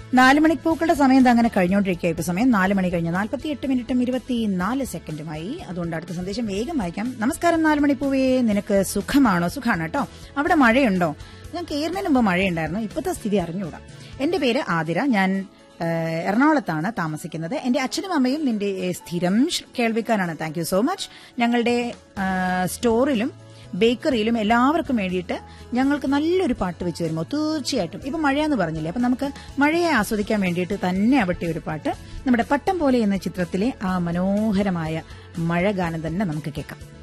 നാല് മണിപ്പൂക്കളുടെ സമയം ദാ അങ്ങനെ കഴിഞ്ഞുകൊണ്ടിരിക്കുക ഇപ്പൊ സമയം നാല് മണി കഴിഞ്ഞ് നാൽപ്പത്തി എട്ട് മിനിറ്റും ഇരുപത്തിനാല് സെക്കൻഡുമായി അതുകൊണ്ട് അടുത്ത സന്ദേശം വേഗം വായിക്കാം നമസ്കാരം നാല് മണിപ്പൂവേ നിനക്ക് സുഖമാണോ സുഖമാണ് കേട്ടോ അവിടെ മഴയുണ്ടോ ഞാൻ കയറുന്നതിന് മുമ്പ് മഴയുണ്ടായിരുന്നു ഇപ്പോഴത്തെ സ്ഥിതി അറിഞ്ഞുകൂടാ എന്റെ പേര് ആതിര ഞാൻ ഏഹ്, എറണാകുളത്താണ് താമസിക്കുന്നത് എന്റെ അച്ഛനും അമ്മയും നിന്റെ ഏഹ്, സ്ഥിരം ശ്ര- കേൾവിക്കാരാണ് താങ്ക് യു സോ മച്ച് ഞങ്ങളുടെ ഏഹ്, സ്റ്റോറിലും ബേക്കറിയിലും എല്ലാവർക്കും വേണ്ടിയിട്ട് ഞങ്ങൾക്ക് നല്ലൊരു പാട്ട് വെച്ച് വരുമോ തീർച്ചയായിട്ടും ഇപ്പൊ മഴയെന്ന് പറഞ്ഞില്ലേ അപ്പൊ നമുക്ക് മഴയെ ആസ്വദിക്കാൻ വേണ്ടിയിട്ട് തന്നെ ആവട്ടെ ഒരു പാട്ട് നമ്മുടെ പട്ടം പോലെ എന്ന ചിത്രത്തിലെ ആ മനോഹരമായ മഴ ഗാനം തന്നെ നമുക്ക് കേൾക്കാം